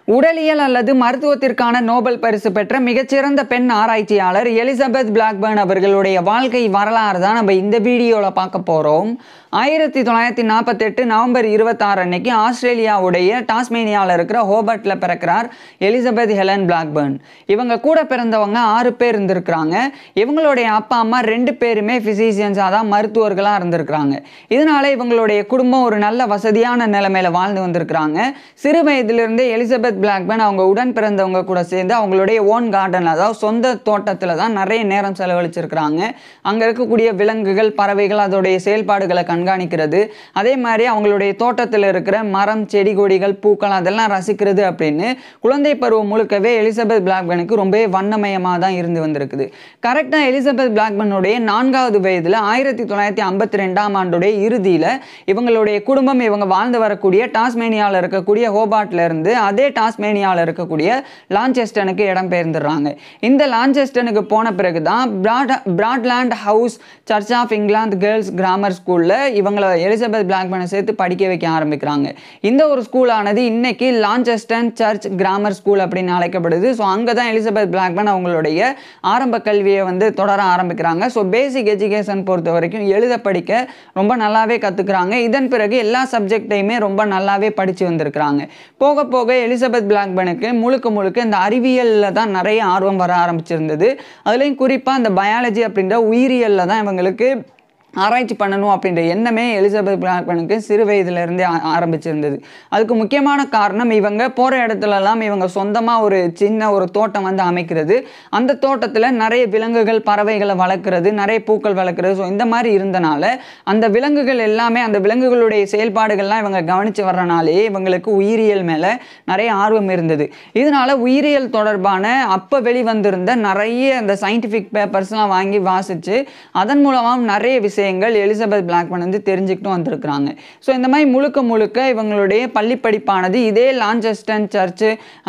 உடலியல் அல்லது மருத்துவத்திற்கான நோபல் பரிசு பெற்ற மிகச்சிறந்த பெண் ஆராய்ச்சியாளர் எலிசபெத் பிளாக்பர்ன் அவர்களுடைய வாழ்க்கை வரலாறு தான் நம்ம இந்த வீடியோவில் பார்க்க போகிறோம் ஆயிரத்தி தொள்ளாயிரத்தி நாற்பத்தெட்டு நவம்பர் இருபத்தாறு அன்னைக்கு ஆஸ்திரேலியாவுடைய டாஸ்மேனியாவில் இருக்கிற ஹோபர்ட்டில் பிறக்கிறார் எலிசபெத் ஹெலன் பிளாக்பர்ன் இவங்க கூட பிறந்தவங்க ஆறு பேர் இருந்திருக்கிறாங்க இவங்களுடைய அப்பா அம்மா ரெண்டு பேருமே ஃபிசிஷியன்ஸாக தான் மருத்துவர்களாக இருந்திருக்கிறாங்க இதனால இவங்களுடைய குடும்பம் ஒரு நல்ல வசதியான நிலைமையில வாழ்ந்து வந்திருக்கிறாங்க சிறு வயதிலிருந்தே எலிசபெத் பிளாக்பர்ன் அவங்க உடன் பிறந்தவங்க கூட சேர்ந்து அவங்களுடைய ஓன் கார்டன் அதாவது சொந்த தோட்டத்தில் தான் நிறைய நேரம் செலவழிச்சிருக்கிறாங்க அங்கே இருக்கக்கூடிய விலங்குகள் பறவைகள் அதோடைய செயல்பாடுகளை கண்காணிக்கிறது அதே மாதிரி அவங்களுடைய தோட்டத்தில் இருக்கிற மரம் செடி கொடிகள் பூக்கள் அதெல்லாம் ரசிக்கிறது அப்படின்னு குழந்தை பருவம் முழுக்கவே எலிசபெத் பிளாக்பர்னுக்கு ரொம்பவே வண்ணமயமாக தான் இருந்து வந்திருக்குது கரெக்டாக எலிசபெத் பிளாக்பர்னுடைய நான்காவது வயதில் ஆயிரத்தி தொள்ளாயிரத்தி ஐம்பத்தி ரெண்டாம் ஆண்டுடைய இறுதியில் இவங்களுடைய குடும்பம் இவங்க வாழ்ந்து வரக்கூடிய டாஸ்மேனியாவில் இருக்கக்கூடிய ஹோபார்ட்ல இருந்து அதே டாஸ்மேனியாவில் இருக்கக்கூடிய லான்செஸ்டனுக்கு இடம் பெயர்ந்துடுறாங்க இந்த லான்செஸ்டனுக்கு போன பிறகு தான் Broad Broadland House Church of England Girls Grammar ஸ்கூலில் இவங்களை எலிசபெத் பிளாக்பர்னை சேர்த்து படிக்க வைக்க ஆரம்பிக்கிறாங்க இந்த ஒரு ஸ்கூலானது இன்னைக்கு லான்செஸ்டன் சர்ச் கிராமர் ஸ்கூல் அப்படின்னு அழைக்கப்படுது ஸோ அங்கே தான் எலிசபெத் பிளாக்பர்ன் அவங்களுடைய ஆரம்ப கல்வியை வந்து தொடர ஆரம்பிக்கிறாங்க ஸோ பேசிக் எஜுகேஷன் பொறுத்த வரைக்கும் எழுத படிக்க ரொம்ப நல்லாவே கற்றுக்குறாங்க இதன் பிறகு எல்லா சப்ஜெக்டையுமே ரொம்ப நல்லாவே படித்து வந்திருக்கிறாங்க போக போக எலிசபெத் பிளாக்பர்னுக்கு முழுக்க முழுக்க இந்த அறிவியலில் தான் நிறைய ஆர்வம் வர ஆரம்பிச்சிருந்தது அதுலேயும் குறிப்பாக இந்த பயாலஜி அப்படின்ற உயிரியலில் தான் இவங்களுக்கு ஆராய்ச்சி பண்ணணும் அப்படின்ற எண்ணமே எலிசபெத் பிளாக்பர்னுக்கு சிறு வயதிலிருந்தே ஆ- ஆரம்பிச்சிருந்தது அதுக்கு முக்கியமான காரணம் இவங்க போகிற இடத்துலலாம் இவங்க சொந்தமாக ஒரு சின்ன ஒரு தோட்டம் வந்து அமைக்கிறது அந்த தோட்டத்தில் நிறைய விலங்குகள் பறவைகளை வளர்க்குறது நிறைய பூக்கள் வளர்க்குறது ஸோ இந்த மாதிரி இருந்தனால அந்த விலங்குகள் எல்லாமே அந்த விலங்குகளுடைய செயல்பாடுகள்லாம் இவங்க கவனித்து வர்றனாலே இவங்களுக்கு உயிரியல் மேலே நிறைய ஆர்வம் இருந்தது இதனால உயிரியல் தொடர்பான அப்போ வெளிவந்திருந்த நிறைய அந்த சயின்டிஃபிக் பேப்பர்ஸ்லாம் வாங்கி வாசித்து அதன் மூலமாக நிறைய விஷயங்கள் எலிசபெத் பிளாக்மன் வந்து தெரிஞ்சுக்கிட்டும் வந்திருக்கிறாங்க ஸோ இந்த மாதிரி முழுக்க முழுக்க இவங்களுடைய பள்ளி படிப்பானது இதே லான்செஸ்டன் சர்ச்சு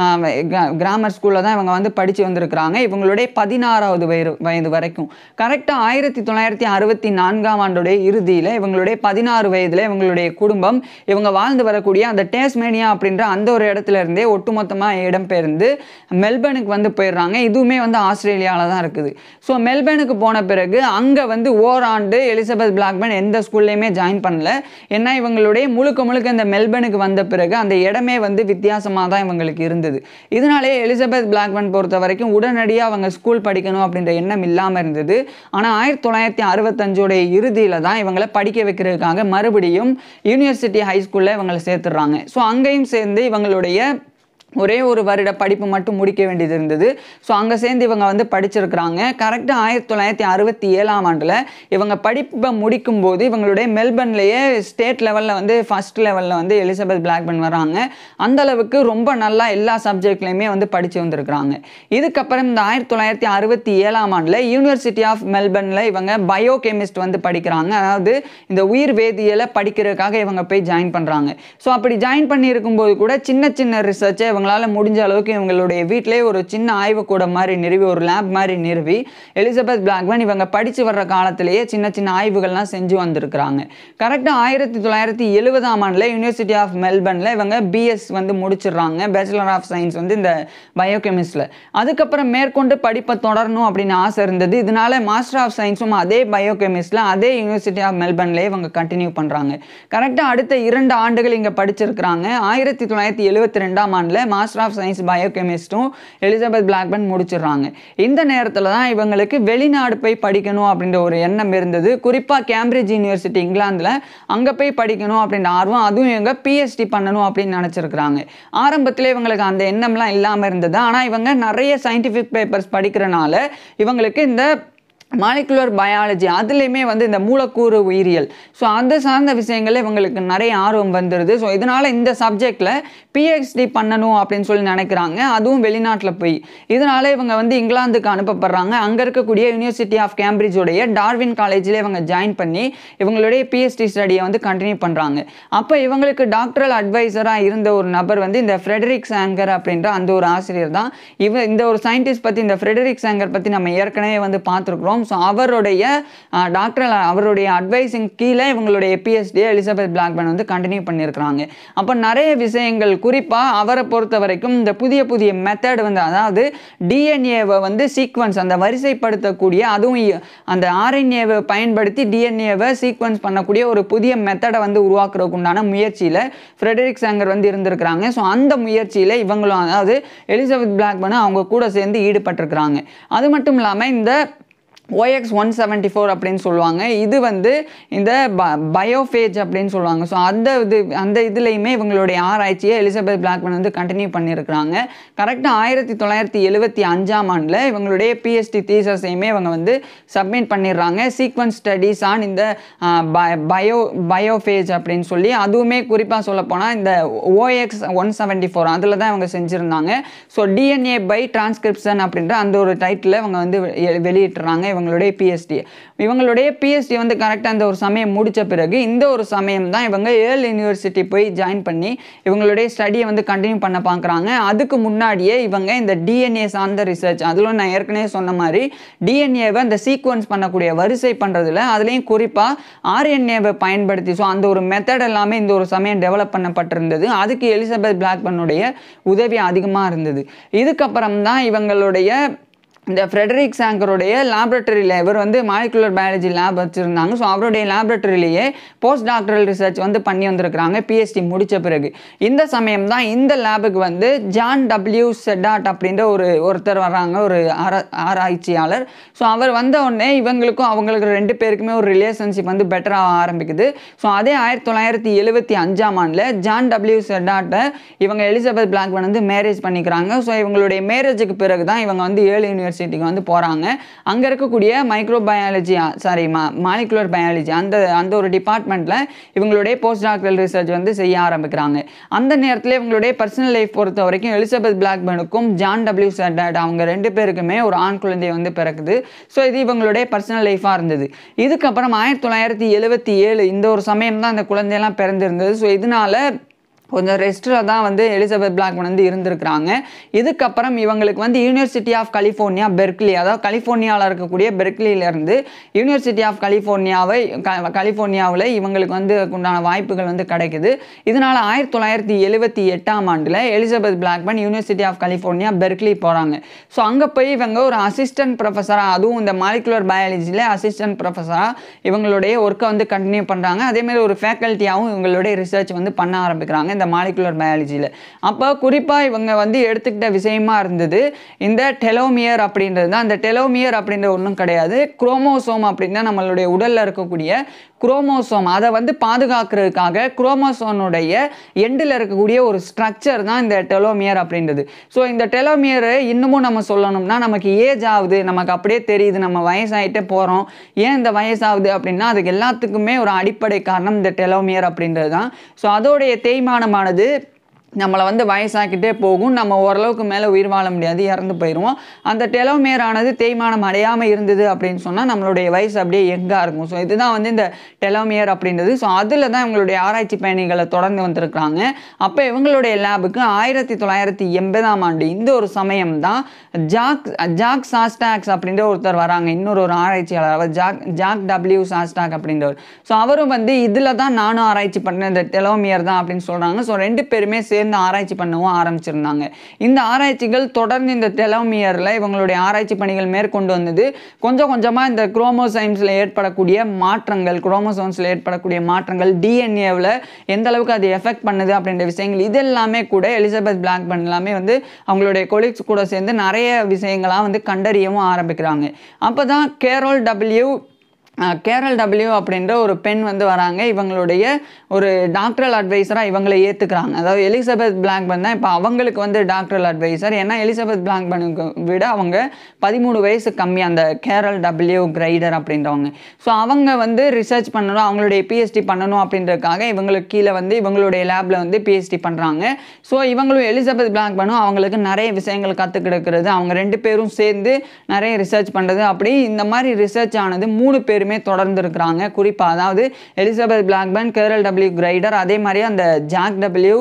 கிராமர் ஸ்கூலில் தான் இவங்க வந்து படித்து வந்திருக்கிறாங்க இவங்களுடைய பதினாறாவது வயது வயது வரைக்கும் கரெக்டாக ஆயிரத்தி தொள்ளாயிரத்தி அறுபத்தி நான்காம் ஆண்டுடைய இறுதியில் இவங்களுடைய பதினாறு வயதில் இவங்களுடைய குடும்பம் இவங்க வாழ்ந்து வரக்கூடிய அந்த டேஸ்மேனியா அப்படின்ற அந்த ஒரு இடத்துல இருந்தே ஒட்டுமொத்தமாக இடம்பெயர்ந்து மெல்பர்னுக்கு வந்து போயிடுறாங்க இதுவுமே வந்து ஆஸ்திரேலியாவில் தான் இருக்குது ஸோ மெல்பர்னுக்கு போன பிறகு அங்கே வந்து ஓராண்டு எலிசபெத் பிளாக்பர்ன் எந்த ஸ்கூல்லையுமே ஜாயின் பண்ணல ஏன்னா இவங்களுடைய முழுக்க முழுக்க இந்த மெல்பர்னுக்கு வந்த பிறகு அந்த இடமே வந்து வித்தியாசமாக தான் இவங்களுக்கு இருந்தது இதனாலே எலிசபெத் பிளாக்பர்ன் பொறுத்த வரைக்கும் உடனடியாக அவங்க ஸ்கூல் படிக்கணும் அப்படின்ற எண்ணம் இல்லாமல் இருந்தது ஆனால் ஆயிரத்தி தொள்ளாயிரத்தி அறுபத்தஞ்சோடைய இறுதியில் தான் இவங்களை படிக்க வைக்கிறதுக்காக மறுபடியும் யூனிவர்சிட்டி ஹை ஸ்கூலில் இவங்களை சேர்த்துடுறாங்க ஸோ அங்கேயும் சேர்ந்து இவங்களுடைய ஒரே ஒரு வருட படிப்பு மட்டும் முடிக்க வேண்டியது இருந்தது ஸோ அங்கே சேர்ந்து இவங்க வந்து படிச்சிருக்கிறாங்க கரெக்டாக ஆயிரத்தி தொள்ளாயிரத்தி அறுபத்தி ஏழாம் ஆண்டில் இவங்க படிப்பை முடிக்கும்போது இவங்களுடைய மெல்பர்ன்லேயே ஸ்டேட் லெவலில் வந்து ஃபர்ஸ்ட் லெவலில் வந்து எலிசபெத் பிளாக்பர்ன் வராங்க அந்த அளவுக்கு ரொம்ப நல்லா எல்லா சப்ஜெக்ட்லையுமே வந்து படித்து வந்திருக்கிறாங்க இதுக்கப்புறம் இந்த ஆயிரத்தி தொள்ளாயிரத்தி அறுபத்தி ஏழாம் ஆண்டில் யூனிவர்சிட்டி ஆஃப் மெல்பர்னில் இவங்க பயோ கெமிஸ்ட் வந்து படிக்கிறாங்க அதாவது இந்த உயிர் வேதியியலை படிக்கிறதுக்காக இவங்க போய் ஜாயின் பண்ணுறாங்க ஸோ அப்படி ஜாயின் பண்ணி இருக்கும்போது கூட சின்ன சின்ன ரிசர்ச்சை இவங்களால முடிஞ்ச அளவுக்கு இவங்களுடைய வீட்டிலே ஒரு சின்ன ஆய்வுக்கூடம் மாதிரி நிறுவி ஒரு லேப் மாதிரி நிறுவி எலிசபெத் பிளாக்மன் இவங்க படித்து வர்ற காலத்திலேயே சின்ன சின்ன ஆய்வுகள்லாம் செஞ்சு வந்திருக்கிறாங்க கரெக்டாக ஆயிரத்தி தொள்ளாயிரத்தி எழுபதாம் ஆண்டில் யூனிவர்சிட்டி ஆஃப் மெல்பர்னில் இவங்க பிஎஸ் வந்து முடிச்சிடுறாங்க பேச்சுலர் ஆஃப் சயின்ஸ் வந்து இந்த பயோகெமிஸ்டில் அதுக்கப்புறம் மேற்கொண்டு படிப்பை தொடரணும் அப்படின்னு ஆசை இருந்தது இதனால மாஸ்டர் ஆஃப் சயின்ஸும் அதே பயோகெமிஸ்டில் அதே யூனிவர்சிட்டி ஆஃப் மெல்பர்ன்லேயே இவங்க கண்டினியூ பண்ணுறாங்க கரெக்டாக அடுத்த இரண்டு ஆண்டுகள் இங்கே படிச்சிருக்கிறாங்க ஆயிரத்தி தொள்ளாயிரத்தி எழுபத்தி ரெண்டாம் ஆண்டில் மாஸ்டர் ஆஃப் சயின்ஸ் பயோகெமிஸ்ட்டும் எலிசபெத் பிளாக்பர்ன் முடிச்சிடுறாங்க இந்த நேரத்தில் தான் இவங்களுக்கு வெளிநாடு போய் படிக்கணும் அப்படின்ற ஒரு எண்ணம் இருந்தது குறிப்பாக கேம்பிரிட்ஜ் யூனிவர்சிட்டி இங்கிலாந்தில் அங்கே போய் படிக்கணும் அப்படின்ற ஆர்வம் அதுவும் இவங்க பிஹெச்டி பண்ணணும் அப்படின்னு நினச்சிருக்கிறாங்க ஆரம்பத்தில் இவங்களுக்கு அந்த எண்ணம்லாம் இல்லாமல் இருந்தது ஆனால் இவங்க நிறைய சயின்டிஃபிக் பேப்பர்ஸ் படிக்கிறனால இவங்களுக்கு இந்த மாலிகுலர் பயாலஜி அதுலேயுமே வந்து இந்த மூலக்கூறு உயிரியல் ஸோ அந்த சார்ந்த விஷயங்கள்ல இவங்களுக்கு நிறைய ஆர்வம் வந்துடுது ஸோ இதனால் இந்த சப்ஜெக்டில் பிஹெச்டி பண்ணணும் அப்படின்னு சொல்லி நினைக்கிறாங்க அதுவும் வெளிநாட்டில் போய் இதனால் இவங்க வந்து இங்கிலாந்துக்கு அனுப்பப்படுறாங்க அங்கே இருக்கக்கூடிய யூனிவர்சிட்டி ஆஃப் கேம்பிரிட்ஜோடைய டார்வின் காலேஜில் இவங்க ஜாயின் பண்ணி இவங்களுடைய பிஹெச்டி ஸ்டடியை வந்து கண்டினியூ பண்ணுறாங்க அப்போ இவங்களுக்கு டாக்டரல் அட்வைசராக இருந்த ஒரு நபர் வந்து இந்த ஃப்ரெடரிக் சாங்கர் அப்படின்ற அந்த ஒரு ஆசிரியர் தான் இவ இந்த ஒரு சயின்டிஸ்ட் பற்றி இந்த ஃப்ரெடரிக் சாங்கர் பற்றி நம்ம ஏற்கனவே வந்து பார்த்துருக்குறோம் ஸோ அவருடைய டாக்டர் அவருடைய அட்வைஸிங் கீழே இவங்களுடைய பிஎஸ்டியை எலிசபெத் பிளாக்பர்ன் வந்து கண்டினியூ பண்ணியிருக்கிறாங்க அப்போ நிறைய விஷயங்கள் குறிப்பாக அவரை பொறுத்த வரைக்கும் இந்த புதிய புதிய மெத்தட் வந்து அதாவது டிஎன்ஏவை வந்து சீக்வன்ஸ் அந்த வரிசைப்படுத்தக்கூடிய அதுவும் இ- அந்த ஆர்என்ஏவை பயன்படுத்தி டிஎன்ஏவை சீக்வன்ஸ் பண்ணக்கூடிய ஒரு புதிய மெத்தடை வந்து உருவாக்குறதுக்கு உண்டான முயற்சியில் ஃப்ரெடரிக் சாங்கர் வந்து இருந்திருக்கிறாங்க ஸோ அந்த முயற்சியில் இவங்களும் அதாவது எலிசபெத் பிளாக்பர்ன் அவங்க கூட சேர்ந்து ஈடுபட்டிருக்கிறாங்க அது மட்டும் இல்லாமல் இந்த OX ஒன் செவன்ட்டி ஃபோர் அப்படின்னு சொல்லுவாங்க இது வந்து இந்த ப பயோஃபேஜ் அப்படின்னு சொல்லுவாங்க ஸோ அந்த இது அந்த இதுலேயுமே இவங்களுடைய ஆராய்ச்சியை எலிசபெத் பிளாக்மன் வந்து கண்டினியூ பண்ணியிருக்கிறாங்க கரெக்டாக ஆயிரத்தி தொள்ளாயிரத்தி எழுபத்தி அஞ்சாம் ஆண்டில் இவங்களுடைய பிஎஸ்டி தீசஸையுமே இவங்க வந்து சப்மிட் பண்ணிடுறாங்க சீக்வன்ஸ் ஸ்டடீஸ் ஆன் இந்த பயோ பயோஃபேஜ் அப்படின்னு சொல்லி அதுவுமே குறிப்பாக சொல்லப்போனால் இந்த ஓஎக்ஸ் ஒன் செவன்ட்டி ஃபோர் அதில் தான் இவங்க செஞ்சுருந்தாங்க ஸோ டிஎன்ஏ பை டிரான்ஸ்கிரிப்ஷன் அப்படின்ற அந்த ஒரு டைட்டில் இவங்க வந்து வெ- வெளியிட்டுறாங்க இவங்களுடைய பிஎஸ்டி இவங்களுடைய பிஎஸ்டி வந்து கரெக்டாக அந்த ஒரு சமயம் முடித்த பிறகு இந்த ஒரு சமயம் தான் இவங்க ஏல் யூனிவர்சிட்டி போய் ஜாயின் பண்ணி இவங்களுடைய ஸ்டடியை வந்து கண்டினியூ பண்ண பார்க்குறாங்க அதுக்கு முன்னாடியே இவங்க இந்த டிஎன்ஏ சார்ந்த ரிசர்ச் அதில் நான் ஏற்கனவே சொன்ன மாதிரி டிஎன்ஏவை அந்த சீக்வன்ஸ் பண்ணக்கூடிய வரிசை பண்ணுறதுல அதுலேயும் குறிப்பாக ஆர்என்ஏவை பயன்படுத்தி ஸோ அந்த ஒரு மெத்தட் எல்லாமே இந்த ஒரு சமயம் டெவலப் பண்ணப்பட்டிருந்தது அதுக்கு எலிசபெத் பிளாக்மனுடைய உதவி அதிகமாக இருந்தது இதுக்கப்புறம் தான் இவங்களுடைய இந்த ஃப்ரெடரிக் சாங்கருடைய லேபரட்டரியில் இவர் வந்து மாலிகுலர் பயாலஜி லேப் வச்சுருந்தாங்க ஸோ அவருடைய லேபரட்டரியிலேயே போஸ்ட் டாக்டரல் ரிசர்ச் வந்து பண்ணி வந்திருக்கிறாங்க பிஎஸ்டி முடித்த பிறகு இந்த சமயம் தான் இந்த லேபுக்கு வந்து ஜான் டபிள்யூ செடாட் அப்படின்ற ஒரு ஒருத்தர் வர்றாங்க ஒரு ஆரா ஆராய்ச்சியாளர் ஸோ அவர் வந்த உடனே இவங்களுக்கும் அவங்களுக்கு ரெண்டு பேருக்குமே ஒரு ரிலேஷன்ஷிப் வந்து பெட்டராக ஆரம்பிக்குது ஸோ அதே ஆயிரத்தி தொள்ளாயிரத்தி எழுபத்தி அஞ்சாம் ஆண்டில் ஜான் டபிள்யூ செடாட்டை இவங்க எலிசபெத் பிளாக்மன் வந்து மேரேஜ் பண்ணிக்கிறாங்க ஸோ இவங்களுடைய மேரேஜுக்கு பிறகு தான் இவங்க வந்து ஏழு யூனிவர்சிட்டிக்கு வந்து போகிறாங்க அங்கே இருக்கக்கூடிய மைக்ரோ பயாலஜி சாரி மா மாலிகுலர் பயாலஜி அந்த அந்த ஒரு டிபார்ட்மெண்ட்டில் இவங்களுடைய போஸ்ட் டாக்டரல் ரிசர்ச் வந்து செய்ய ஆரம்பிக்கிறாங்க அந்த நேரத்தில் இவங்களுடைய பர்சனல் லைஃப் பொறுத்த வரைக்கும் எலிசபெத் பிளாக்பர்னுக்கும் ஜான் டபிள்யூ செட்டாட் அவங்க ரெண்டு பேருக்குமே ஒரு ஆண் குழந்தை வந்து பிறக்குது ஸோ இது இவங்களுடைய பர்சனல் லைஃபாக இருந்தது இதுக்கப்புறம் ஆயிரத்தி தொள்ளாயிரத்தி எழுபத்தி ஏழு இந்த ஒரு சமயம் தான் இந்த குழந்தையெல்லாம் பிறந்திருந்தது ஸோ இதனால கொஞ்சம் ரெஸ்ட்டில் தான் வந்து எலிசபெத் பிளாக்மன் வந்து இருந்திருக்கிறாங்க இதுக்கப்புறம் இவங்களுக்கு வந்து யூனிவர்சிட்டி ஆஃப் கலிஃபோர்னியா பெர்க்லி அதாவது கலிஃபோர்னியாவில் இருக்கக்கூடிய பெர்க்லியிலேருந்து யூனிவர்சிட்டி ஆஃப் கலிஃபோர்னியாவை க கலிஃபோர்னியாவில் இவங்களுக்கு வந்து உண்டான வாய்ப்புகள் வந்து கிடைக்குது இதனால் ஆயிரத்தி தொள்ளாயிரத்தி எழுபத்தி எட்டாம் ஆண்டில் Elizabeth Blackman University of California Berkeley போகிறாங்க ஸோ அங்கே போய் இவங்க ஒரு அசிஸ்டன்ட் ப்ரொஃபஸராக அதுவும் இந்த மாலிகுலர் பயாலஜியில் அசிஸ்டன்ட் ப்ரொஃபஸராக இவங்களுடைய ஒர்க்கை வந்து கண்டினியூ பண்ணுறாங்க அதேமாதிரி ஒரு ஃபேக்கல்ட்டியாகவும் இவங்களுடைய ரிசர்ச் வந்து பண்ண ஆரம்பிக்கிறாங்க இந்த மாலிகுலர் பயாலஜியில் அப்போ குறிப்பாக இவங்க வந்து எடுத்துக்கிட்ட விஷயமா இருந்தது இந்த டெலோமியர் அப்படின்றது தான் அந்த டெலோமியர் அப்படின்ற ஒன்றும் கிடையாது குரோமோசோம் அப்படின்னா நம்மளுடைய உடலில் இருக்கக்கூடிய குரோமோசோம் அதை வந்து பாதுகாக்கிறதுக்காக குரோமோசோனுடைய எண்டில் இருக்கக்கூடிய ஒரு ஸ்ட்ரக்சர் தான் இந்த டெலோமியர் அப்படின்றது ஸோ இந்த டெலோமியரை இன்னமும் நம்ம சொல்லணும்னா நமக்கு ஏஜ் ஆகுது நமக்கு அப்படியே தெரியுது நம்ம வயசாயிட்டே போகிறோம் ஏன் இந்த வயசாகுது அப்படின்னா அதுக்கு எல்லாத்துக்குமே ஒரு அடிப்படை காரணம் இந்த டெலோமியர் அப்படின்றது தான் ஸோ அதோடைய தேய்மானமானது நம்மளை வந்து வயசாக்கிட்டே போகும் நம்ம ஓரளவுக்கு மேலே உயிர் வாழ முடியாது இறந்து போயிடுவோம் அந்த டெலோமியர் ஆனது தேய்மானம் அடையாமல் இருந்தது அப்படின்னு சொன்னால் நம்மளுடைய வயசு அப்படியே எங்காக இருக்கும் ஸோ இதுதான் வந்து இந்த டெலோமியர் அப்படின்றது ஸோ அதில் தான் இவங்களுடைய ஆராய்ச்சி பயணிகளை தொடர்ந்து வந்திருக்கிறாங்க அப்போ இவங்களுடைய லேபுக்கு ஆயிரத்தி தொள்ளாயிரத்தி எண்பதாம் ஆண்டு இந்த ஒரு சமயம் தான் ஜாக் ஜாக் சாஸ்டாக்ஸ் அப்படின்ற ஒருத்தர் வராங்க இன்னொரு ஒரு ஆராய்ச்சியாளர் அவர் ஜாக் ஜாக் டபிள்யூ சாஸ்டாக் அப்படின்றவர் ஸோ அவரும் வந்து இதில் தான் நானும் ஆராய்ச்சி பண்ணேன் இந்த டெலோமியர் தான் அப்படின்னு சொல்கிறாங்க ஸோ ரெண்டு பேருமே சேர்ந்து ஆராய்ச்சி பண்ணவும் ஆரம்பிச்சிருந்தாங்க இந்த ஆராய்ச்சிகள் தொடர்ந்து இந்த டெலோமியரில் இவங்களுடைய ஆராய்ச்சி பணிகள் மேற்கொண்டு வந்தது கொஞ்சம் கொஞ்சமாக இந்த குரோமோசைம்ஸில் ஏற்படக்கூடிய மாற்றங்கள் குரோமோசோம்ஸில் ஏற்படக்கூடிய மாற்றங்கள் டிஎன்ஏவில் எந்த அளவுக்கு அது எஃபெக்ட் பண்ணுது அப்படின்ற விஷயங்கள் இது எல்லாமே கூட எலிசபெத் பிளாக்பர்ன் எல்லாமே வந்து அவங்களுடைய கொலீக்ஸ் கூட சேர்ந்து நிறைய விஷயங்களாக வந்து கண்டறியவும் ஆரம்பிக்கிறாங்க அப்போ தான் Carol W uh Carol W அப்படின்ற ஒரு பெண் வந்து வராங்க இவங்களுடைய ஒரு டாக்டரல் அட்வைசராக இவங்களை ஏற்றுக்கிறாங்க அதாவது எலிசபெத் பிளாக்பன் தான் இப்போ அவங்களுக்கு வந்து டாக்டரல் அட்வைசர் ஏன்னா எலிசபெத் பிளாக்பனுக்கு விட அவங்க பதிமூணு வயசு கம்மி அந்த கேரல் டபிள்யூ கிரைடர் அப்படின்றவங்க ஸோ அவங்க வந்து ரிசர்ச் பண்ணணும் அவங்களுடைய பிஹெச்டி பண்ணணும் அப்படின்றதுக்காக இவங்களுக்கு கீழே வந்து இவங்களுடைய லேபில் வந்து பிஹெச்டி பண்ணுறாங்க ஸோ இவங்களும் எலிசபெத் பிளாக்பனும் அவங்களுக்கு நிறைய விஷயங்கள் கற்றுக் கொடுக்கறது அவங்க ரெண்டு பேரும் சேர்ந்து நிறைய ரிசர்ச் பண்ணுறது அப்படி இந்த மாதிரி ரிசர்ச் ஆனது மூணு பேருமே பேருமே தொடர்ந்து இருக்கிறாங்க குறிப்பாக அதாவது Elizabeth Blackburn Carol W Greider அதே மாதிரி அந்த ஜாக் டபிள்யூ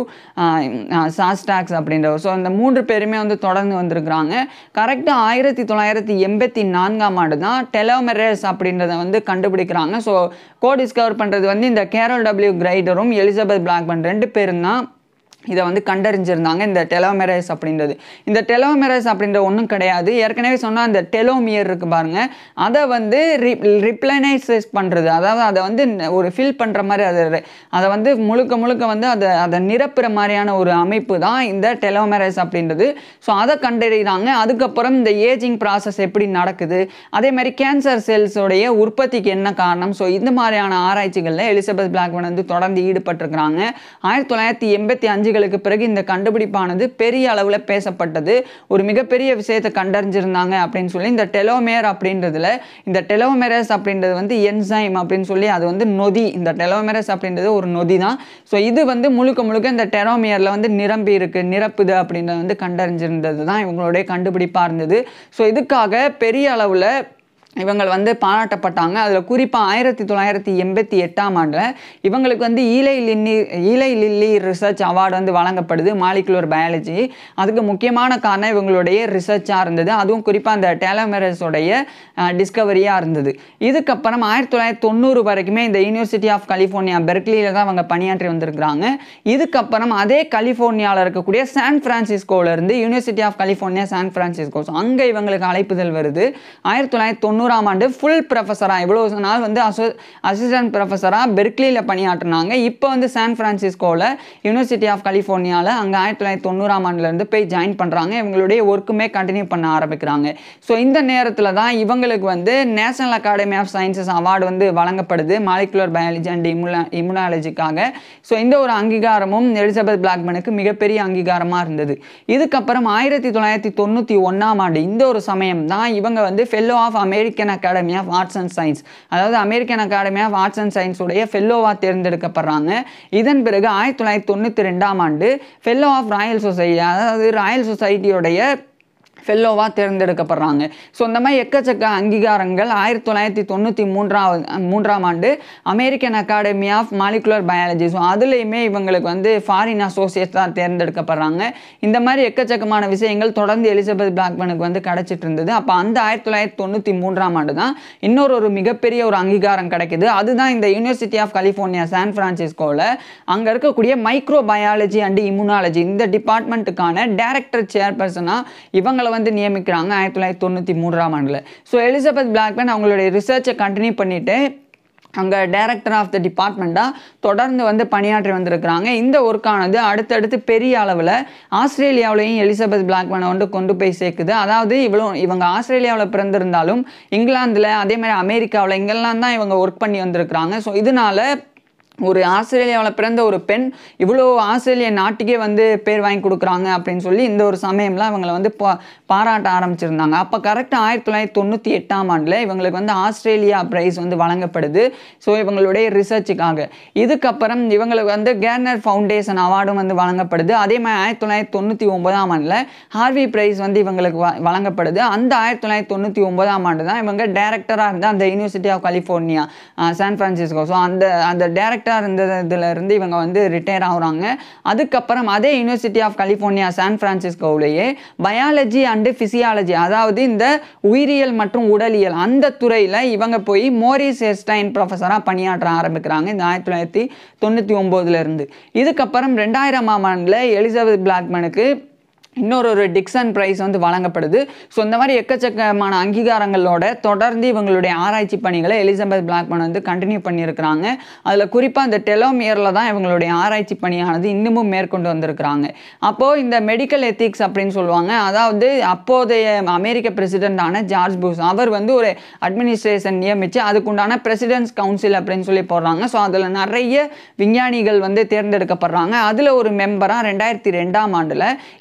சாஸ்டாக்ஸ் அப்படின்றவர் ஸோ அந்த மூன்று பேருமே வந்து தொடர்ந்து வந்திருக்கிறாங்க கரெக்டாக ஆயிரத்தி தொள்ளாயிரத்தி எண்பத்தி நான்காம் ஆண்டு தான் டெலோமெரஸ் அப்படின்றத வந்து கண்டுபிடிக்கிறாங்க ஸோ கோ டிஸ்கவர் பண்ணுறது வந்து இந்த கேரல் டபிள்யூ கிரைடரும் எலிசபெத் பிளாக்பர்ன் ரெண்டு பேரும் தான் இதை வந்து கண்டறிஞ்சிருந்தாங்க இந்த டெலோமெரஸ் அப்படின்றது இந்த டெலோமெரஸ் அப்படின்ற ஒன்றும் கிடையாது ஏற்கனவே சொன்னால் அந்த டெலோமியர் இருக்கு பாருங்க அதை வந்து ரிப்ளனைசஸ் பண்ணுறது அதாவது அதை வந்து ஒரு ஃபில் பண்ணுற மாதிரி அதை அதை வந்து முழுக்க முழுக்க வந்து அதை அதை நிரப்புற மாதிரியான ஒரு அமைப்பு தான் இந்த டெலோமெரஸ் அப்படின்றது ஸோ அதை கண்டறிகிறாங்க அதுக்கப்புறம் இந்த ஏஜிங் ப்ராசஸ் எப்படி நடக்குது அதே மாதிரி கேன்சர் செல்ஸோடைய உற்பத்திக்கு என்ன காரணம் ஸோ இந்த மாதிரியான ஆராய்ச்சிகளில் எலிசபெத் பிளாக்மன் வந்து தொடர்ந்து ஈடுபட்டிருக்கிறாங்க ஆயிரத்தி தொள்ளாயிரத்தி எண்பத்தி அஞ்சுகளுக்கு பிறகு இந்த கண்டுபிடிப்பானது பெரிய அளவில் பேசப்பட்டது ஒரு மிகப்பெரிய விஷயத்தை கண்டறிஞ்சிருந்தாங்க அப்படின்னு சொல்லி இந்த டெலோமேர் அப்படின்றதுல இந்த டெலோமெரஸ் அப்படின்றது வந்து என்சைம் அப்படின்னு சொல்லி அது வந்து நொதி இந்த டெலோமெரஸ் அப்படின்றது ஒரு நொதி தான் ஸோ இது வந்து முழுக்க முழுக்க இந்த டெலோமியரில் வந்து நிரம்பி இருக்கு நிரப்புது அப்படின்றத வந்து கண்டறிஞ்சிருந்தது தான் இவங்களுடைய கண்டுபிடிப்பாக இருந்தது ஸோ இதுக்காக பெரிய அளவில் இவங்க வந்து பாராட்டப்பட்டாங்க அதில் குறிப்பாக ஆயிரத்தி தொள்ளாயிரத்தி எண்பத்தி எட்டாம் ஆண்டில் இவங்களுக்கு வந்து Eli Lilly Eli Lilly research award வந்து வழங்கப்படுது மாலிகுலர் பயாலஜி அதுக்கு முக்கியமான காரணம் இவங்களுடைய ரிசர்ச்சாக இருந்தது அதுவும் குறிப்பாக அந்த டேலோமெரஸோடைய டிஸ்கவரியாக இருந்தது இதுக்கப்புறம் ஆயிரத்தி தொள்ளாயிரத்தி தொண்ணூறு வரைக்குமே இந்த யூனிவர்சிட்டி ஆஃப் கலிஃபோர்னியா பெர்க்லியில் தான் அவங்க பணியாற்றி வந்திருக்கிறாங்க இதுக்கப்புறம் அதே கலிஃபோர்னியாவில் இருக்கக்கூடிய சான் பிரான்சிஸ்கோவிலேருந்து University of California San Francisco so அங்கே இவங்களுக்கு அழைப்புதல் வருது ஆயிரத்தி தொள்ளாயிரத்தி தொண்ணூறாம் ஆண்டு ஃபுல் ப்ரொஃபஸராக இவ்வளோ நாள் வந்து அசோ அசிஸ்டன்ட் ப்ரொஃபஸராக பெர்க்லியில் பணியாற்றினாங்க இப்போ வந்து சான் பிரான்சிஸ்கோவில் யூனிவர்சிட்டி ஆஃப் கலிஃபோர்னியாவில் அங்கே ஆயிரத்தி தொள்ளாயிரத்தி தொண்ணூறாம் ஆண்டுலேருந்து போய் ஜாயின் பண்ணுறாங்க இவங்களுடைய ஒர்க்குமே கண்டினியூ பண்ண ஆரம்பிக்கிறாங்க ஸோ இந்த நேரத்தில் தான் இவங்களுக்கு வந்து National Academy of Sciences award வந்து வழங்கப்படுது மாலிகுலர் பயாலஜி அண்ட் இம்யூனா இம்யூனாலஜிக்காக ஸோ இந்த ஒரு அங்கீகாரமும் எலிசபெத் பிளாக்மனுக்கு மிகப்பெரிய அங்கீகாரமாக இருந்தது இதுக்கப்புறம் ஆயிரத்தி தொள்ளாயிரத்தி தொண்ணூற்றி ஒன்றாம் ஆண்டு இந்த ஒரு சமயம் தான் இவங்க வந்து fellow of American Academy of Arts and Science அதாவது American Academy of Arts and Science உடைய ஃபெல்லோவாக தேர்ந்தெடுக்கப்படுறாங்க இதன் பிறகு ஆயிரத்தி தொள்ளாயிரத்தி தொண்ணூற்றி ரெண்டாம் ஆண்டு ஃபெல்லோ ஆஃப் ராயல் சொசைட்டி அதாவது ராயல் சொசைட்டியோடைய ஃபெல்லோவாக தேர்ந்தெடுக்கப்படுறாங்க ஸோ இந்த மாதிரி எக்கச்சக்க அங்கீகாரங்கள் ஆயிரத்தி தொள்ளாயிரத்தி தொண்ணூற்றி மூன்றாவது மூன்றாம் ஆண்டு American Academy of Molecular Biology so அதுலேயுமே இவங்களுக்கு வந்து ஃபாரின் அசோசியேட் தான் தேர்ந்தெடுக்கப்படுறாங்க இந்த மாதிரி எக்கச்சக்கமான விஷயங்கள் தொடர்ந்து எலிசபெத் பிளாக்மனுக்கு வந்து கிடச்சிட்டு இருந்தது அப்போ அந்த ஆயிரத்தி தொள்ளாயிரத்தி தொண்ணூற்றி மூன்றாம் ஆண்டு தான் இன்னொரு ஒரு மிகப்பெரிய ஒரு அங்கீகாரம் கிடைக்குது அதுதான் இந்த யூனிவர்சிட்டி ஆஃப் கலிஃபோர்னியா சான் பிரான்சிஸ்கோவில் அங்கே இருக்கக்கூடிய மைக்ரோ பயாலஜி அண்ட் இம்யூனாலஜி இந்த டிபார்ட்மெண்ட்டுக்கான டைரக்டர் சேர்பர்சனாக இவங்களை வந்து நியமிக்கிறாங்க ஆயிரத்தி தொள்ளாயிரத்தி தொண்ணூற்றி மூன்றாம் ஆண்டில் ஸோ எலிசபெத் பிளாக்மேன் அவங்களுடைய ரிசர்ச்சை கண்டினியூ பண்ணிட்டு அங்கே டைரக்டர் ஆஃப் த டிபார்ட்மெண்ட்டாக தொடர்ந்து வந்து பணியாற்றி வந்திருக்கிறாங்க இந்த ஒர்க்கானது அடுத்தடுத்து பெரிய அளவில் ஆஸ்திரேலியாவிலையும் எலிசபெத் பிளாக்மேனை வந்து கொண்டு போய் சேர்க்குது அதாவது இவ்வளோ இவங்க ஆஸ்திரேலியாவில் பிறந்திருந்தாலும் இங்கிலாந்தில் அதே மாதிரி அமெரிக்காவில் இங்கெல்லாம் தான் இவங்க ஒர்க் பண்ணி வந்திருக்கிறாங்க ஸோ இதனால ஒரு ஆஸ்திரேலியாவில் பிறந்த ஒரு பெண் இவ்வளோ ஆஸ்திரேலிய நாட்டுக்கே வந்து பேர் வாங்கி கொடுக்குறாங்க அப்படின்னு சொல்லி இந்த ஒரு சமயம்லாம் இவங்களை வந்து பா பாராட்ட ஆரம்பிச்சிருந்தாங்க அப்போ கரெக்டாக ஆயிரத்தி தொள்ளாயிரத்தி தொண்ணூற்றி எட்டாம் ஆண்டில் இவங்களுக்கு வந்து ஆஸ்திரேலியா ப்ரைஸ் வந்து வழங்கப்படுது ஸோ இவங்களுடைய ரிசர்ச்சுக்காக இதுக்கப்புறம் இவங்களுக்கு வந்து கேர்னர் ஃபவுண்டேஷன் அவார்டும் வந்து வழங்கப்படுது அதே மாதிரி ஆயிரத்தி தொள்ளாயிரத்தி தொண்ணூற்றி ஒன்பதாம் ஆண்டில் ஹார்வி ப்ரைஸ் வந்து இவங்களுக்கு வ- வழங்கப்படுது அந்த ஆயிரத்தி தொள்ளாயிரத்தி தொண்ணூற்றி ஒன்பதாம் ஆண்டு தான் இவங்க டேரக்டராக இருந்த அந்த University of California San Francisco so அந்த அந்த டேரக்டராக இருந்ததுல இருந்து இவங்க வந்து ரிட்டையர் ஆகுறாங்க அதுக்கப்புறம் அதே யூனிவர்சிட்டி ஆஃப் கலிஃபோர்னியா சான் ஃப்ரான்சிஸ்கோவிலேயே பயாலஜி அண்டு ஃபிசியாலஜி அதாவது இந்த உயிரியல் மற்றும் உடலியல் அந்த துறையில் இவங்க போய் மோரிஸ் எஸ்டைன் ப்ரொஃபஸராக பணியாற்ற ஆரம்பிக்கிறாங்க இந்த ஆயிரத்தி தொள்ளாயிரத்தி தொண்ணூற்றி ஒம்போதுலேருந்து இதுக்கப்புறம் ரெண்டாயிரமாம் ஆண்டில் எலிசபெத் பிளாக்மனுக்கு இன்னொரு ஒரு டிக்சன் ப்ரைஸ் வந்து வழங்கப்படுது ஸோ இந்த மாதிரி எக்கச்சக்கமான அங்கீகாரங்களோட தொடர்ந்து இவங்களுடைய ஆராய்ச்சி பணிகளை எலிசபெத் பிளாக்மன் வந்து கண்டினியூ பண்ணியிருக்கிறாங்க அதில் குறிப்பாக இந்த டெலோமியரில் தான் இவங்களுடைய ஆராய்ச்சி பணியானது இன்னமும் மேற்கொண்டு வந்திருக்கிறாங்க அப்போது இந்த மெடிக்கல் எத்திக்ஸ் அப்படின்னு சொல்லுவாங்க அதாவது அப்போதைய அமெரிக்க பிரசிடென்டான ஜார்ஜ் புஷ் அவர் வந்து ஒரு அட்மினிஸ்ட்ரேஷன் நியமித்து அதுக்குண்டான பிரசிடென்ட்ஸ் கவுன்சில் அப்படின்னு சொல்லி போடுறாங்க ஸோ அதில் நிறைய விஞ்ஞானிகள் வந்து தேர்ந்தெடுக்கப்படுறாங்க அதில் ஒரு மெம்பராக ரெண்டாயிரத்தி ரெண்டாம் ஆண்டில் இவங்க வந்து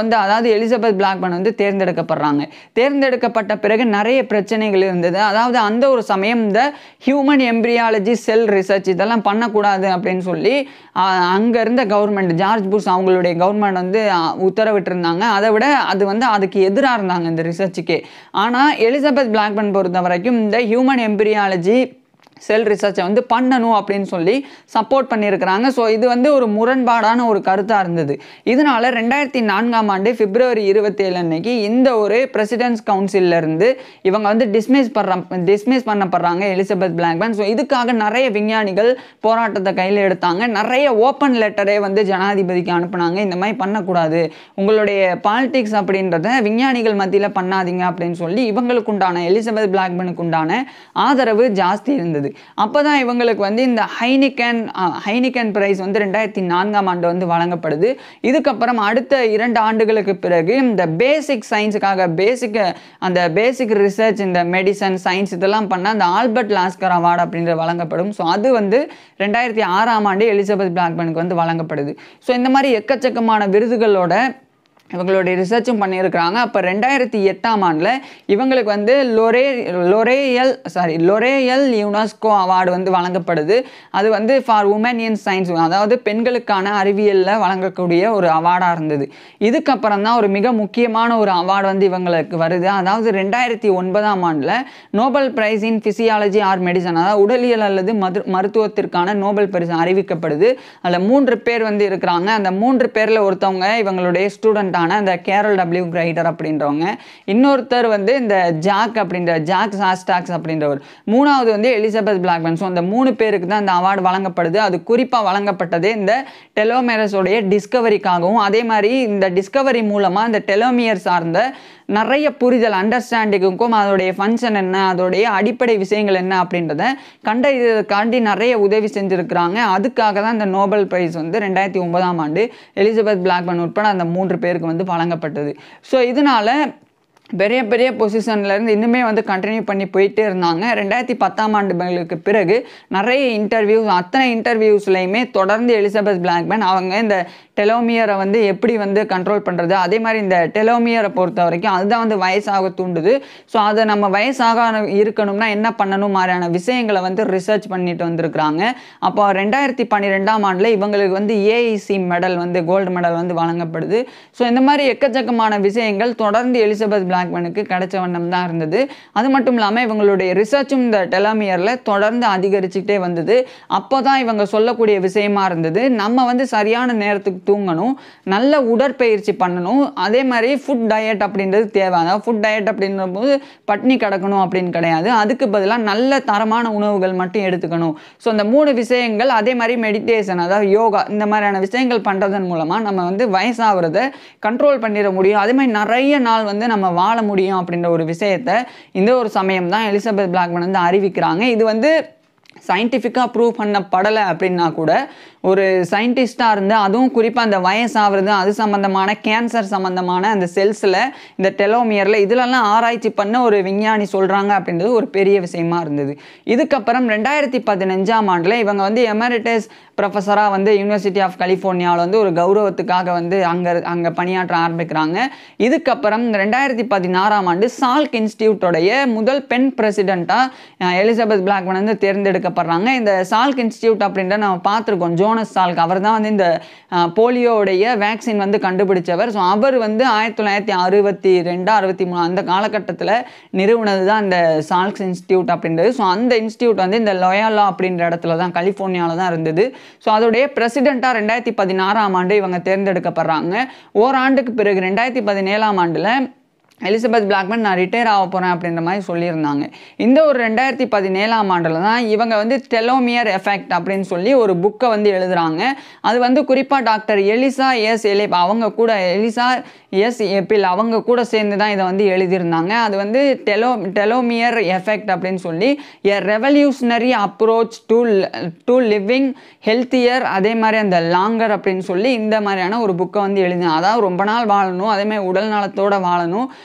வந்து அதாவது எலிசபெத் பிளாக்பர்ன் வந்து தேர்ந்தெடுக்கப்படுறாங்க தேர்ந்தெடுக்கப்பட்ட பிறகு நிறைய பிரச்சனைகள் இருந்தது அதாவது அந்த ஒரு சமயம் இந்த ஹியூமன் எம்பிரியாலஜி செல் ரிசர்ச் இதெல்லாம் பண்ணக்கூடாது அப்படின்னு சொல்லி அங்கே இருந்த கவர்மெண்ட் ஜார்ஜ் புஷ் அவங்களுடைய கவர்மெண்ட் வந்து ஆஹ், உத்தரவிட்டிருந்தாங்க அதை விட அது வந்து அதுக்கு எதிராக இருந்தாங்க இந்த ரிசர்ச்சுக்கே ஆனால் எலிசபெத் பிளாக்பர்ன் பொறுத்த வரைக்கும் இந்த ஹியூமன் எம்பிரியாலஜி செல் ரிசர்ச்சை வந்து பண்ணணும் அப்படின்னு சொல்லி சப்போர்ட் பண்ணியிருக்கிறாங்க ஸோ இது வந்து ஒரு முரண்பாடான ஒரு கருத்தாக இருந்தது இதனால ரெண்டாயிரத்தி நான்காம் ஆண்டு பிப்ரவரி இருபத்தேழு அன்னைக்கு இந்த ஒரு பிரசிடென்ட்ஸ் கவுன்சில்ல இருந்து இவங்க வந்து டிஸ்மிஸ் பண்ற டிஸ்மிஸ் பண்ணப்படுறாங்க எலிசபெத் பிளாக்பேன் ஸோ இதுக்காக நிறைய விஞ்ஞானிகள் போராட்டத்தை கையில் எடுத்தாங்க நிறைய ஓப்பன் லெட்டரே வந்து ஜனாதிபதிக்கு அனுப்புனாங்க இந்த மாதிரி பண்ணக்கூடாது உங்களுடைய பாலிடிக்ஸ் அப்படின்றத விஞ்ஞானிகள் மத்தியில் பண்ணாதீங்க அப்படின்னு சொல்லி இவங்களுக்கு உண்டான எலிசபெத் பிளாக்பனுக்கு உண்டான ஆதரவு ஜாஸ்தி இருந்தது அப்போ தான் இவங்களுக்கு வந்து இந்த ஹைனிகன் ஹைனிகன் பிரைஸ் வந்து ரெண்டாயிரத்தி நான்காம் ஆண்டு வந்து வழங்கப்படுது இதுக்கப்புறம் அடுத்த இரண்டு ஆண்டுகளுக்கு பிறகு இந்த பேசிக் சயின்ஸுக்காக பேசிக் அந்த பேசிக் ரிசர்ச் இந்த மெடிசன் சயின்ஸ் இதெல்லாம் பண்ண அந்த ஆல்பர்ட் லாஸ்கர் அவார்டு அப்படின்ற வழங்கப்படும் ஸோ அது வந்து ரெண்டாயிரத்தி ஆறாம் ஆண்டு எலிசபெத் பிளாக்பனுக்கு வந்து வழங்கப்படுது ஸோ இந்த மாதிரி எக்கச்சக்கமான விருதுகளோட இவங்களுடைய ரிசர்ச்சும் பண்ணியிருக்கிறாங்க அப்போ ரெண்டாயிரத்தி எட்டாம் ஆண்டில் இவங்களுக்கு வந்து லொரே L'Oreal sorry L'Oreal UNESCO award வந்து வழங்கப்படுது அது வந்து ஃபார் உமன் இன் சயின்ஸ் அதாவது பெண்களுக்கான அறிவியலில் வழங்கக்கூடிய ஒரு அவார்டாக இருந்தது இதுக்கப்புறம் தான் ஒரு மிக முக்கியமான ஒரு அவார்டு வந்து இவங்களுக்கு வருது அதாவது ரெண்டாயிரத்தி ஒன்பதாம் ஆண்டில் Nobel Prize in Physiology or Medicine அதாவது உடலியல் அல்லது மது மருத்துவத்திற்கான நோபல் பரிசு அறிவிக்கப்படுது அதில் மூன்று பேர் வந்து இருக்கிறாங்க அந்த மூன்று பேரில் ஒருத்தவங்க இவங்களுடைய ஸ்டூடெண்ட்டான அந்த கேரல் டபிள்யூ கிரைடர் அப்படின்றவங்க இன்னொருத்தர் வந்து இந்த ஜாக் அப்படின்ற ஜாக் சாஸ்டாக்ஸ் அப்படின்றவர் மூணாவது வந்து எலிசபெத் பிளாக்மேன் ஸோ அந்த மூணு பேருக்கு தான் அந்த அவார்டு வழங்கப்படுது அது குறிப்பாக வழங்கப்பட்டதே இந்த டெலோமேரஸோடைய டிஸ்கவரிக்காகவும் அதே மாதிரி இந்த டிஸ்கவரி மூலமாக இந்த டெலோமியர் சார்ந்த நிறைய புரிதல் அண்டர்ஸ்டாண்டிங்குக்கும் அதோடைய ஃபங்க்ஷன் என்ன அதோடைய அடிப்படை விஷயங்கள் என்ன அப்படின்றத கண்டறியறதுக்காண்டி நிறைய உதவி செஞ்சுருக்கிறாங்க அதுக்காக தான் இந்த நோபல் பிரைஸ் வந்து ரெண்டாயிரத்தி ஒன்பதாம் ஆண்டு எலிசபெத் பிளாக்மன் உட்பட அந்த மூன்று பேருக்கு வந்து வழங்கப்பட்டது ஸோ இதனால பெரிய பெரிய பொசிஷன்ல இருந்து இன்னுமே வந்து கண்டினியூ பண்ணி போயிட்டே இருந்தாங்க ரெண்டாயிரத்தி பத்தாம் ஆண்டுகளுக்கு பிறகு நிறைய இன்டர்வியூஸ் அத்தனை இன்டர்வியூஸ்லையுமே தொடர்ந்து எலிசபெத் பிளாக்மேன் அவங்க இந்த டெலோமியரை வந்து எப்படி வந்து கண்ட்ரோல் பண்ணுறது அதே மாதிரி இந்த டெலோமியரை பொறுத்த வரைக்கும் அதுதான் வந்து வயசாக தூண்டுது ஸோ அதை நம்ம வயசாக இருக்கணும்னா என்ன பண்ணணும் மாதிரியான விஷயங்களை வந்து ரிசர்ச் பண்ணிட்டு வந்திருக்கிறாங்க அப்போ ரெண்டாயிரத்தி பன்னிரெண்டாம் ஆண்டில் இவங்களுக்கு வந்து ஏஐசி மெடல் வந்து கோல்டு மெடல் வந்து வழங்கப்படுது ஸோ இந்த மாதிரி எக்கச்சக்கமான விஷயங்கள் தொடர்ந்து எலிசபெத் பிளாக்மேனுக்கு கிடைச்ச வண்ணம் தான் இருந்தது அது மட்டும் இல்லாமல் இவங்களுடைய ரிசர்ச்சும் இந்த டெலாமியரில் தொடர்ந்து அதிகரிச்சுக்கிட்டே வந்தது அப்போ தான் இவங்க சொல்லக்கூடிய விஷயமா இருந்தது நம்ம வந்து சரியான நேரத்துக்கு தூங்கணும் நல்ல உடற்பயிற்சி பண்ணணும் அதே மாதிரி ஃபுட் டயட் அப்படின்றது தேவை அதாவது ஃபுட் டயட் அப்படின்ற போது பட்னி கிடக்கணும் அப்படின்னு கிடையாது அதுக்கு பதிலாக நல்ல தரமான உணவுகள் மட்டும் எடுத்துக்கணும் ஸோ இந்த மூணு விஷயங்கள் அதே மாதிரி மெடிடேஷன் அதாவது யோகா இந்த மாதிரியான விஷயங்கள் பண்ணுறதன் மூலமாக நம்ம வந்து வயசாகிறத கண்ட்ரோல் பண்ணிட முடியும் அதே மாதிரி நிறைய நாள் வந்து நம்ம வாழ முடியும் அப்படின்ற ஒரு விஷயத்த இந்த ஒரு சமயம் தான் எலிசபெத் பிளாக்மன் வந்து அறிவிக்கிறாங்க இது வந்து சயின்டிஃபிக்காக ப்ரூவ் பண்ணப்படலை அப்படின்னா கூட ஒரு சயின்டிஸ்டாக இருந்து அதுவும் குறிப்பாக அந்த வயசாகிறது அது சம்மந்தமான கேன்சர் சம்மந்தமான அந்த செல்ஸில் இந்த டெலோமியரில் இதிலெல்லாம் ஆராய்ச்சி பண்ண ஒரு விஞ்ஞானி சொல்கிறாங்க அப்படின்றது ஒரு பெரிய விஷயமா இருந்தது இதுக்கப்புறம் ரெண்டாயிரத்தி பதினஞ்சாம் ஆண்டில் இவங்க வந்து எமரிட்டஸ் ப்ரொஃபஸராக வந்து யூனிவர்சிட்டி ஆஃப் கலிஃபோர்னியாவில் வந்து ஒரு கௌரவத்துக்காக வந்து அங்கே அங்கே பணியாற்ற ஆரம்பிக்கிறாங்க இதுக்கப்புறம் ரெண்டாயிரத்தி பதினாறாம் ஆண்டு சால்க் இன்ஸ்டியூட்டோடைய முதல் பெண் பிரசிடெண்ட்டாக எலிசபெத் பிளாக்மன் வந்து தேர்ந்தெடுக்கப்படுறாங்க இந்த சால்க் இன்ஸ்டியூட் அப்படின்ற நம்ம பார்த்துருக்கோம் ஜோனஸ் சால்க் அவர் தான் வந்து இந்த அஹ், போலியோவுடைய வேக்சின் வந்து கண்டுபிடிச்சவர் ஸோ அவர் வந்து ஆயிரத்தி தொள்ளாயிரத்தி அறுபத்தி ரெண்டு அறுபத்தி மூணு அந்த காலகட்டத்தில் நிறுவனது தான் இந்த சால்க்ஸ் இன்ஸ்டியூட் அப்படின்றது ஸோ அந்த இன்ஸ்டியூட் வந்து இந்த லொயாலா அப்படின்ற இடத்துல தான் கலிஃபோர்னியாவில் தான் இருந்தது ஸோ அதோடைய பிரசிடெண்ட்டாக ரெண்டாயிரத்தி பதினாறாம் ஆண்டு இவங்க தேர்ந்தெடுக்கப்படுறாங்க ஓராண்டுக்கு பிறகு ரெண்டாயிரத்தி பதினேழாம் ஆண்டில் எலிசபெத் பிளாக்மேன் நான் ரிட்டையர் ஆக போகிறேன் அப்படின்ற மாதிரி சொல்லியிருந்தாங்க இந்த ஒரு ரெண்டாயிரத்தி பதினேழாம் ஆண்டில் தான் இவங்க வந்து டெலோமியர் எஃபெக்ட் அப்படின்னு சொல்லி ஒரு புக்கை வந்து எழுதுறாங்க அது வந்து குறிப்பாக டாக்டர் எலிசா எஸ் எலிப் அவங்க கூட எலிசா எஸ் எப்பில் அவங்க கூட சேர்ந்து தான் இதை வந்து எழுதியிருந்தாங்க அது வந்து டெலோ டெலோமியர் எஃபெக்ட் அப்படின்னு சொல்லி a revolutionary approach to to living healthier அதே மாதிரி அந்த லாங்கர் அப்படின்னு சொல்லி இந்த மாதிரியான ஒரு புக்கை வந்து எழுதினாங்க அதாவது ரொம்ப நாள் வாழணும் அதே மாதிரி உடல் நலத்தோட வாழணும்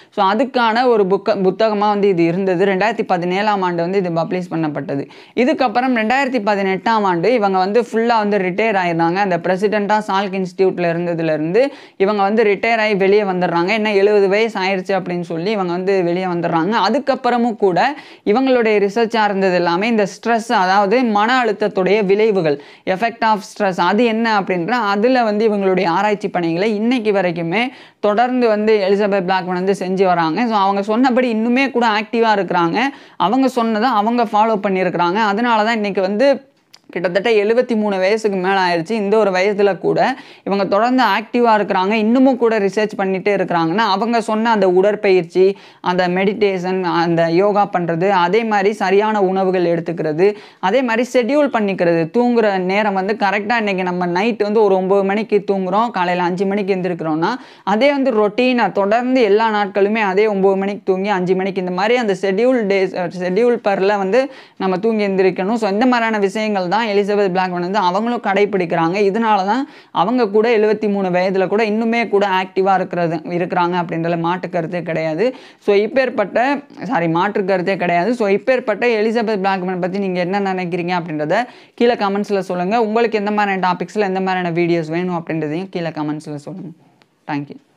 ஸோ அதுக்கான ஒரு புக்க புத்தகமாக வந்து இது இருந்தது ரெண்டாயிரத்தி பதினேழாம் ஆண்டு வந்து இது பப்ளிஷ் பண்ணப்பட்டது இதுக்கப்புறம் ரெண்டாயிரத்தி பதினெட்டாம் ஆண்டு இவங்க வந்து ஃபுல்லாக வந்து ரிட்டையர் ஆயிடுறாங்க அந்த பிரசிடெண்ட்டாக சால்க் இன்ஸ்டியூட்டில் இருந்ததுலேருந்து இவங்க வந்து ரிட்டையர் ஆகி வெளியே வந்துடுறாங்க என்ன எழுபது வயசு ஆயிடுச்சு அப்படின்னு சொல்லி இவங்க வந்து வெளியே வந்துடுறாங்க அதுக்கப்புறமும் கூட இவங்களுடைய ரிசர்ச்சாக இருந்தது எல்லாமே இந்த ஸ்ட்ரெஸ் அதாவது மன அழுத்தத்துடைய விளைவுகள் எஃபெக்ட் ஆஃப் ஸ்ட்ரெஸ் அது என்ன அப்படின்ற அதில் வந்து இவங்களுடைய ஆராய்ச்சி பணிகளை இன்னைக்கு வரைக்குமே தொடர்ந்து வந்து எலிசபெத் பிளாக்மன் வந்து செஞ்சு வராங்க ஸோ அவங்க சொன்னபடி இன்னுமே கூட ஆக்டிவாக இருக்கிறாங்க அவங்க சொன்னதை அவங்க ஃபாலோ பண்ணியிருக்கிறாங்க அதனால தான் இன்னைக்கு வந்து கிட்டத்தட்ட எழுபத்தி மூணு வயசுக்கு மேலே ஆயிடுச்சு இந்த ஒரு வயசில் கூட இவங்க தொடர்ந்து ஆக்டிவாக இருக்கிறாங்க இன்னமும் கூட ரிசர்ச் பண்ணிகிட்டே இருக்கிறாங்கன்னா அவங்க சொன்ன அந்த உடற்பயிற்சி அந்த மெடிடேஷன் அந்த யோகா பண்ணுறது அதே மாதிரி சரியான உணவுகள் எடுத்துக்கிறது அதே மாதிரி ஷெட்யூல் பண்ணிக்கிறது தூங்குற நேரம் வந்து கரெக்டாக இன்றைக்கி நம்ம நைட் வந்து ஒரு ஒம்பது மணிக்கு தூங்குறோம் காலையில் அஞ்சு மணிக்கு எந்திருக்கிறோம்னா அதே வந்து ரொட்டீனாக தொடர்ந்து எல்லா நாட்களுமே அதே ஒம்பது மணிக்கு தூங்கி அஞ்சு மணிக்கு இந்த மாதிரி அந்த ஷெட்யூல் டேஸ் ஷெட்யூல் பரில் வந்து நம்ம தூங்கி எந்திரிக்கணும் ஸோ இந்த மாதிரியான விஷயங்கள் தான் எலிசபெத் பிளாக்மன் வந்து அவங்களும் கடைபிடிக்கிறாங்க இதனால தான் அவங்க கூட எழுபத்தி மூணு வயதில் கூட இன்னுமே கூட ஆக்டிவாக இருக்கிறது இருக்கிறாங்க அப்படின்றத மாற்று கருத்தே கிடையாது ஸோ இப்பேற்பட்ட சாரி மாற்று கருத்தே கிடையாது ஸோ இப்பேற்பட்ட எலிசபெத் பிளாக்மன் பற்றி நீங்கள் என்ன நினைக்கிறீங்க அப்படின்றத கீழே கமெண்ட்ஸில் சொல்லுங்கள் உங்களுக்கு எந்த மாதிரியான டாபிக்ஸில் எந்த மாதிரியான வீடியோஸ் வேணும் அப்படின்றதையும் கீழே கமெண்ட்ஸில் சொல்லுங்கள் தேங்க்யூ